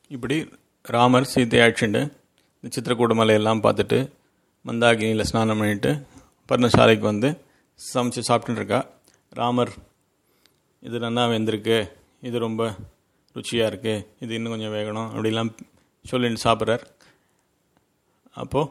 இப்படி ராமர் சீதையை அழைச்சிண்டு இந்த சித்திரக்கூட மலையெல்லாம் பார்த்துட்டு மந்தாகினியில் ஸ்நானம் பண்ணிட்டு பர்ணசாலைக்கு வந்து சமைச்சு சாப்பிட்டுட்டு இருக்கா ராமர் இது நல்லா வெந்திருக்கு இது ரொம்ப ருச்சியாக இருக்குது இது இன்னும் கொஞ்சம் வேகணும் அப்படிலாம் சொல்லிட்டு சாப்பிட்றார் அப்போது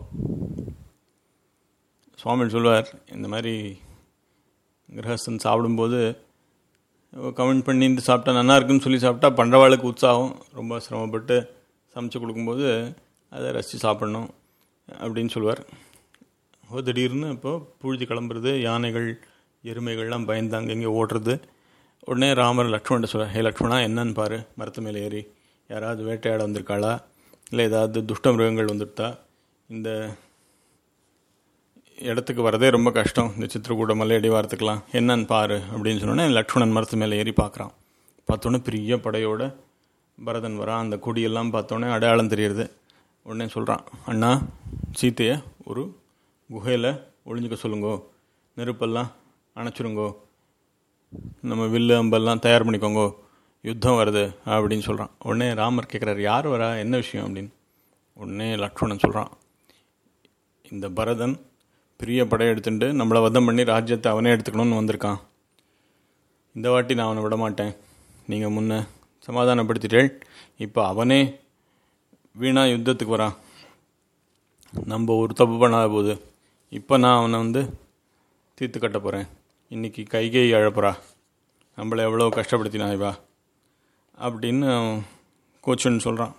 சுவாமி சொல்வார் இந்த மாதிரி கிரகஸ்தன் சாப்பிடும்போது கமெண்ட் பண்ணிட்டு சாப்பிட்டா நல்லா இருக்குன்னு சொல்லி சாப்பிட்டா பண்ணுறவாளுக்கு உற்சாகம் ரொம்ப சிரமப்பட்டு சமைச்சு கொடுக்கும்போது அதை ரசித்து சாப்பிட்ணும் அப்படின்னு சொல்லுவார் ஓ திடீர்னு இப்போ புழுதி கிளம்புறது யானைகள் எருமைகள்லாம் பயந்து அங்கங்கே ஓடுறது உடனே ராமர் லக்ஷ்மணன் சொல்கிறார் ஹே லக்ஷ்மணா என்னன்னு பாரு மரத்து மேலே ஏறி யாராவது வேட்டையாட வந்திருக்காளா இல்லை ஏதாவது துஷ்ட மிருகங்கள் வந்துட்டா இந்த இடத்துக்கு வரதே ரொம்ப கஷ்டம் இந்த சித்திரக்கூட மலையடி வாரத்துக்கலாம் என்னன்னு பாரு அப்படின்னு சொன்னோன்னே லக்ஷ்மணன் மரத்து மேலே ஏறி பார்க்குறான் பார்த்தோன்னே பெரிய படையோட பரதன் வரான் அந்த கொடியெல்லாம் பார்த்தோன்னே அடையாளம் தெரியுது உடனே சொல்கிறான் அண்ணா சீத்தையை ஒரு குகையில் ஒளிஞ்சுக்க சொல்லுங்கோ நெருப்பெல்லாம் அணைச்சிருங்கோ நம்ம வில்லு அம்பெல்லாம் தயார் பண்ணிக்கோங்கோ யுத்தம் வருது அப்படின்னு சொல்கிறான் உடனே ராமர் கேட்குறாரு யார் வரா என்ன விஷயம் அப்படின்னு உடனே லக்ஷ்மணன் சொல்கிறான் இந்த பரதன் பெரிய படை எடுத்துட்டு நம்மளை வதம் பண்ணி ராஜ்யத்தை அவனே எடுத்துக்கணும்னு வந்திருக்கான் இந்த வாட்டி நான் அவனை விட மாட்டேன் நீங்கள் முன்ன சமாதானப்படுத்திட்டேள் இப்போ அவனே வீணா யுத்தத்துக்கு வரான் நம்ம ஒரு தப்பு பண்ணாத போது இப்போ நான் அவனை வந்து தீர்த்து கட்ட போகிறேன் இன்றைக்கி கைகை அழப்புறா நம்மளை எவ்வளோ கஷ்டப்படுத்தினா இவா அப்படின்னு கோச்சுன்னு சொல்கிறான்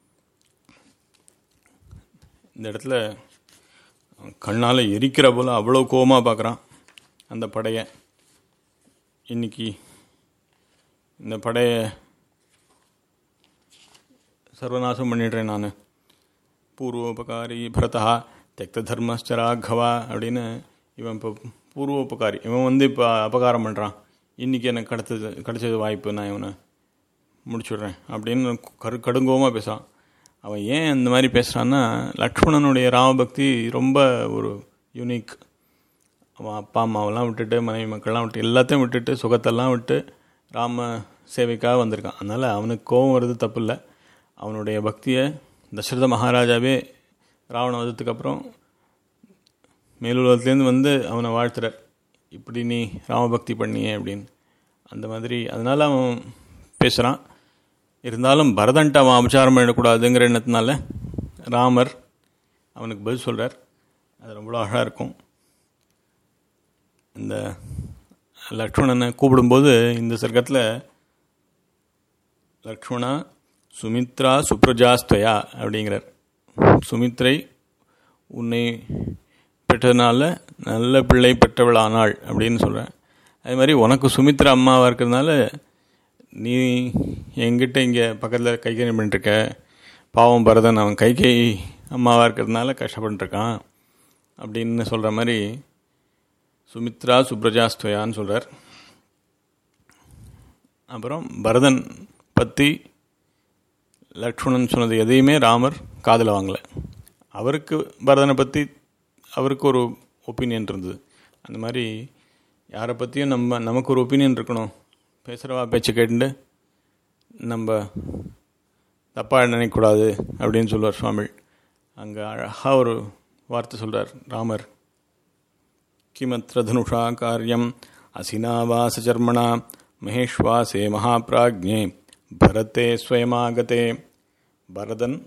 இந்த இடத்துல கண்ணால் எரிக்கிற போல் அவ்வளோ கோபமாக பார்க்குறான் அந்த படையை இன்னைக்கு இந்த படையை சர்வநாசம் பண்ணிடுறேன் நான் பூர்வோபகாரி பரதா தெக்த தர்மஸ்ட ராகவா அப்படின்னு இவன் இப்போ பூர்வோபகாரி இவன் வந்து இப்போ அபகாரம் பண்ணுறான் இன்றைக்கி எனக்கு கிடைச்சது கிடைச்சது வாய்ப்பு நான் இவனை முடிச்சுடுறேன் அப்படின்னு கரு கடுங்கோமாக பேசுகிறான் அவன் ஏன் இந்த மாதிரி பேசுகிறான்னா லக்ஷ்மணனுடைய ராமபக்தி ரொம்ப ஒரு யூனிக் அவன் அப்பா அம்மாவெல்லாம் விட்டுட்டு மனைவி மக்கள்லாம் விட்டு எல்லாத்தையும் விட்டுட்டு சுகத்தெல்லாம் விட்டு ராம சேவைக்காக வந்திருக்கான் அதனால் அவனுக்கு கோபம் வருது தப்பு இல்லை அவனுடைய பக்தியை தசரத மகாராஜாவே ராவண வதத்துக்கு அப்புறம் மேலுலகத்துலேருந்து வந்து அவனை வாழ்த்துறார் இப்படி நீ ராமபக்தி பண்ணியே அப்படின்னு அந்த மாதிரி அதனால் அவன் பேசுகிறான் இருந்தாலும் பரதன்ட்ட அவன் அபச்சாரம் பண்ணிடக்கூடாதுங்கிற எண்ணத்தினால ராமர் அவனுக்கு பதில் சொல்கிறார் அது ரொம்ப அழகாக இருக்கும் இந்த லக்ஷ்மணனை கூப்பிடும்போது இந்த சர்க்கத்தில் லக்ஷ்மணா சுமித்ரா சுப்ரஜாஸ்துவயா அப்படிங்கிறார் சுமித்ரை உன்னை பெற்றதுனால நல்ல பிள்ளை பெற்றவளானாள் அப்படின்னு சொல்கிறேன் அதே மாதிரி உனக்கு சுமித்ரா அம்மாவாக இருக்கிறதுனால நீ என்கிட்ட இங்கே பக்கத்தில் கைகறி பண்ணிட்டுருக்க பாவம் பரதன் அவன் கைகை அம்மாவாக இருக்கிறதுனால கஷ்டப்பட்டுருக்கான் அப்படின்னு சொல்கிற மாதிரி சுமித்ரா சுப்ரஜாஸ்துவயான்னு சொல்கிறார் அப்புறம் பரதன் பற்றி லக்ஷ்மணன் சொன்னது எதையுமே ராமர் காதில் வாங்கலை அவருக்கு பரதனை பற்றி அவருக்கு ஒரு ஒப்பீனியன் இருந்தது அந்த மாதிரி யாரை பற்றியும் நம்ம நமக்கு ஒரு ஒப்பீனியன் இருக்கணும் பேசுகிறவா பேச்சு கேட்டு நம்ம தப்பாக நினைக்கக்கூடாது அப்படின்னு சொல்லுவார் சுவாமி அங்கே அழகாக ஒரு வார்த்தை சொல்கிறார் ராமர் கிமத்ர தனுஷா காரியம் அசினாவாசர்மணா மகேஷ்வாசே மகாபிராஜ்ஞே பரதே ஸ்வயமாகதே பரதன்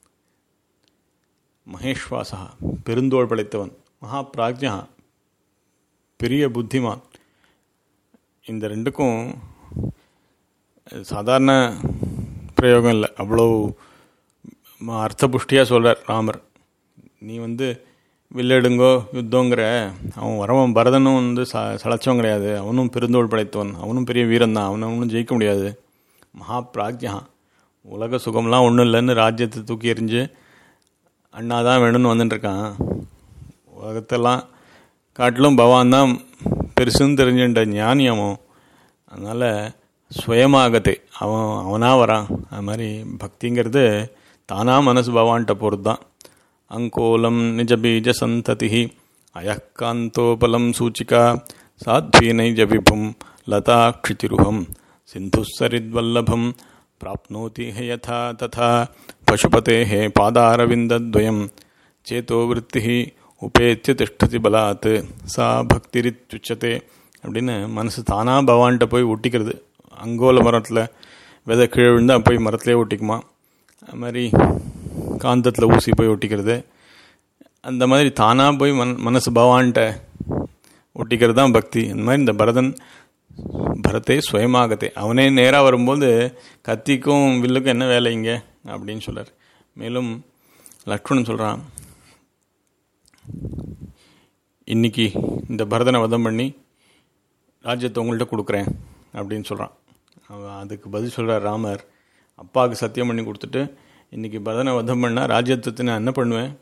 மகேஷ்வாசா பெருந்தோள் படைத்தவன் மகாபிராஜ்யா பெரிய புத்திமான் இந்த ரெண்டுக்கும் சாதாரண பிரயோகம் இல்லை அவ்வளோ அர்த்தபுஷ்டியாக சொல்கிறார் ராமர் நீ வந்து வில்லெடுங்கோ யுத்தங்கிற அவன் வரவன் பரதனும் வந்து ச சளைச்சவன் கிடையாது அவனும் பெருந்தோள் படைத்தவன் அவனும் பெரிய வீரன் தான் அவனை ஒன்றும் ஜெயிக்க முடியாது மகா பிராக்யா உலக சுகம்லாம் ஒன்றும் இல்லைன்னு ராஜ்யத்தை தூக்கி எறிஞ்சு அண்ணா தான் வேணும்னு வந்துட்டுருக்கான் உலகத்தெல்லாம் காட்டிலும் பவான் தான் பெருசுன்னு தெரிஞ்சுட்ட ஞானி அவன் அதனால் சுயமாகத்தே அவன் அவனாக வரான் அது மாதிரி பக்திங்கிறது தானாக மனசு பவான்கிட்ட போகிறது தான் அங்கோலம் நிஜபீஜ சந்ததி அயக்காந்தோபலம் சூச்சிகா சாத்வீனை ஜபிபும் லதாட்சிதிருகம் சிந்துசரித்வல்லபம் प्राप्नोति हे यथा तथा पशुपतेः पादारविन्दद्वयं चेतो वृत्तिः உபேத்திய திஷ்டதி பலாத் சா பக்திரித்யுச்சதே அப்படின்னு மனசு தானாக பகவான்கிட்ட போய் ஒட்டிக்கிறது அங்கோல மரத்தில் விதை கீழே விழுந்தால் போய் மரத்துலேயே ஒட்டிக்குமா அது மாதிரி காந்தத்தில் ஊசி போய் ஒட்டிக்கிறது அந்த மாதிரி தானாக போய் மன் மனசு பகவான்கிட்ட ஒட்டிக்கிறது தான் பக்தி இந்த மாதிரி இந்த பரதன் பரத்தை சுயமாகத்தே அவனே நேராக வரும்போது கத்திக்கும் வில்லுக்கும் என்ன வேலை இங்கே அப்படின்னு சொல்கிறார் மேலும் லக்ஷ்மணன் சொல்கிறான் இன்னைக்கு இந்த பரதனை வதம் பண்ணி ராஜ்யத்தை உங்கள்கிட்ட கொடுக்குறேன் அப்படின்னு சொல்கிறான் அவன் அதுக்கு பதில் சொல்கிறார் ராமர் அப்பாவுக்கு சத்தியம் பண்ணி கொடுத்துட்டு இன்னைக்கு பரதனை வதம் பண்ணால் ராஜ்யத்தை நான் என்ன பண்ணுவேன்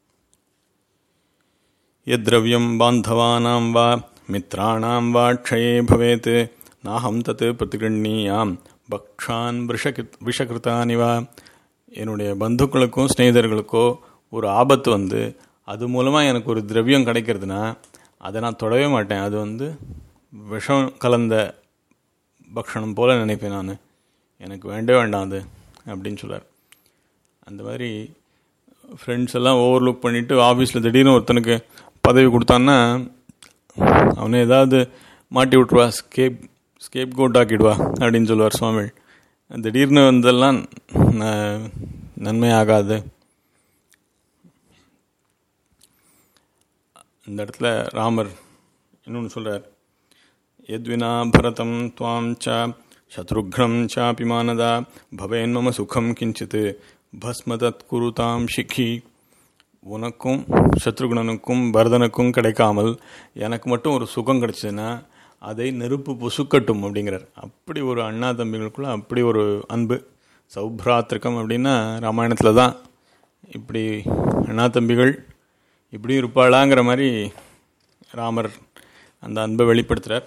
यद्द्रव्यं बान्धवानां वा मित्राणां वा क्षये भवेत् नाहं तत् प्रतिगृह्णीयां பக்ஷான் விஷகிருத் விஷகிருத்தானி வா என்னுடைய பந்துக்களுக்கும் ஸ்நேகிதர்களுக்கோ ஒரு ஆபத்து வந்து அது மூலமாக எனக்கு ஒரு திரவியம் கிடைக்கிறதுனா அதை நான் தொடவே மாட்டேன் அது வந்து விஷம் கலந்த பக்ஷணம் போல் நினைப்பேன் நான் எனக்கு வேண்டவே வேண்டாம் அது அப்படின்னு சொல்கிறார் அந்த மாதிரி ஃப்ரெண்ட்ஸ் எல்லாம் ஓவர்லுக் பண்ணிவிட்டு ஆஃபீஸில் திடீர்னு ஒருத்தனுக்கு பதவி கொடுத்தான்னா அவனை ஏதாவது மாட்டி விட்ருவா ஸ்கேப் ஸ்கேப் கோட் ஆக்கிடுவா அப்படின்னு சொல்லுவார் சுவாமி திடீர்னு வந்தெல்லாம் நன்மை ஆகாது இந்த இடத்துல ராமர் இன்னொன்று சொல்கிறார் எத்வினா பரதம் துவாம் ச சத்ருக்னம் சாப்பி மானதா பவேன் மம சுகம் கிஞ்சித் பஸ்மதத் குருதாம் ஷிக்கி உனக்கும் சத்ருகுணனுக்கும் பரதனுக்கும் கிடைக்காமல் எனக்கு மட்டும் ஒரு சுகம் கிடைச்சதுன்னா அதை நெருப்பு புசுக்கட்டும் அப்படிங்கிறார் அப்படி ஒரு அண்ணா தம்பிகளுக்குள்ள அப்படி ஒரு அன்பு சௌப்ராத்திருக்கம் அப்படின்னா ராமாயணத்தில் தான் இப்படி அண்ணா தம்பிகள் இப்படி இருப்பாளாங்கிற மாதிரி ராமர் அந்த அன்பை வெளிப்படுத்துகிறார்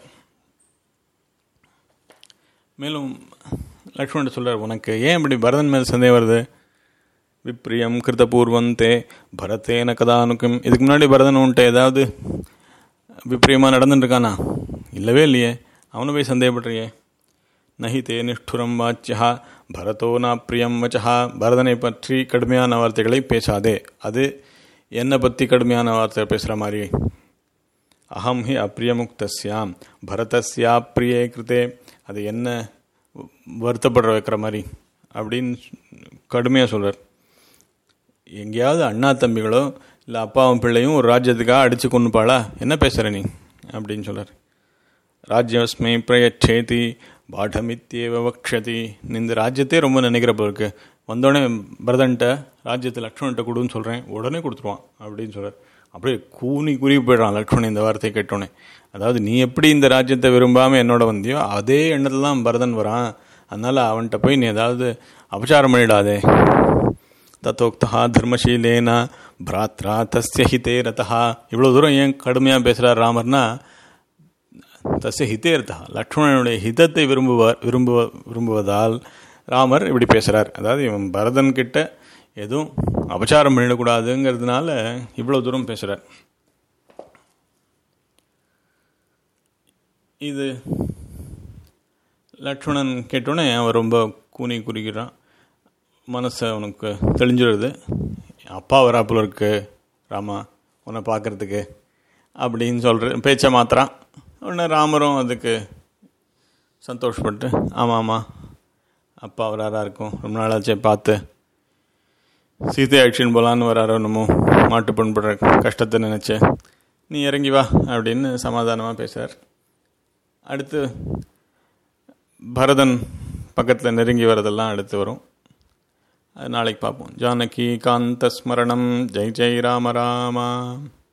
மேலும் லக்ஷ்மணன் சொல்கிறார் உனக்கு ஏன் இப்படி பரதன் மேல் சந்தேகம் வருது விப்ரியம் கிருத்தபூர்வந்தே பரத்தேன கதானுக்கும் இதுக்கு முன்னாடி பரதன் உன்ட்ட ஏதாவது விப்ரியமாக நடந்துட்டுருக்கானா இல்லவே இல்லையே அவனை போய் சந்தேகப்படுறியே நஹி தே நிஷ்டுரம் வாச்சியா பரதோ நா பிரியம் வச்சா பரதனை பற்றி கடுமையான வார்த்தைகளை பேசாதே அது என்னை பற்றி கடுமையான வார்த்தை பேசுகிற மாதிரி அகம் ஹி அப்பிரியமுக்தஸ்யாம் பரதஸ்யா பிரியே கிருத்தே அது என்ன வருத்தப்படுற வைக்கிற மாதிரி அப்படின்னு கடுமையாக சொல்கிறார் எங்கேயாவது அண்ணா தம்பிகளோ இல்லை அப்பாவும் பிள்ளையும் ஒரு ராஜ்யத்துக்காக அடித்து கொண்டுப்பாளா என்ன பேசுகிற நீ அப்படின்னு சொல்கிறார் ராஜ்யஸ்மை பிரயச்சேதி பாடமித்தியேவ வக்ஷதி இந்த ராஜ்யத்தையே ரொம்ப நினைக்கிறப்ப இருக்கு வந்தோடனே பரதன்ட்ட ராஜ்யத்தை லக்ஷ்மண்கிட்ட கொடுன்னு சொல்கிறேன் உடனே கொடுத்துருவான் அப்படின்னு சொல்கிறார் அப்படியே கூனி குருவி போயிடுறான் லக்ஷ்மணன் இந்த வார்த்தையை கேட்டோன்னே அதாவது நீ எப்படி இந்த ராஜ்யத்தை விரும்பாமல் என்னோட வந்தியோ அதே எண்ணத்தில் தான் பரதன் வரான் அதனால் அவன்கிட்ட போய் நீ ஏதாவது அபச்சாரம் பண்ணிடாதே தத்தோக்தா தர்மசீலேன பிராத்ரா தஸ்ய ஹிதே ரதா இவ்வளோ தூரம் ஏன் கடுமையாக பேசுகிறார் ராமர்னா தஸ்ய ஹிதே ரதா லக்ஷ்மணனுடைய ஹிதத்தை விரும்புவார் விரும்புவ விரும்புவதால் ராமர் இப்படி பேசுகிறார் அதாவது இவன் பரதன் கிட்ட எதுவும் அபச்சாரம் பண்ணிடக்கூடாதுங்கிறதுனால இவ்வளோ தூரம் பேசுகிறார் இது லக்ஷ்மணன் கேட்டோன்னே அவன் ரொம்ப கூனி குறிக்கிறான் மனசை அவனுக்கு தெளிஞ்சிடுது அப்பா வராப்புல இருக்கு ராமா உன்னை பார்க்குறதுக்கு அப்படின்னு சொல்கிற பேச்சை மாத்திரான் உடனே ராமரும் அதுக்கு சந்தோஷப்பட்டு ஆமாம் ஆமாம் அப்பா வராரா இருக்கும் ரொம்ப நாளாச்சே பார்த்து சீதை ஆக்ஷன் போகலான்னு வராரோ என்னமோ மாட்டு பண்படுற கஷ்டத்தை நினச்சேன் நீ இறங்கி வா அப்படின்னு சமாதானமாக பேசுகிறார் அடுத்து பரதன் பக்கத்தில் நெருங்கி வரதெல்லாம் அடுத்து வரும் அது நாளைக்கு பார்ப்போம் ஜானகி காந்த ஸ்மரணம் ஜெய் ஜெய் ராம ராமா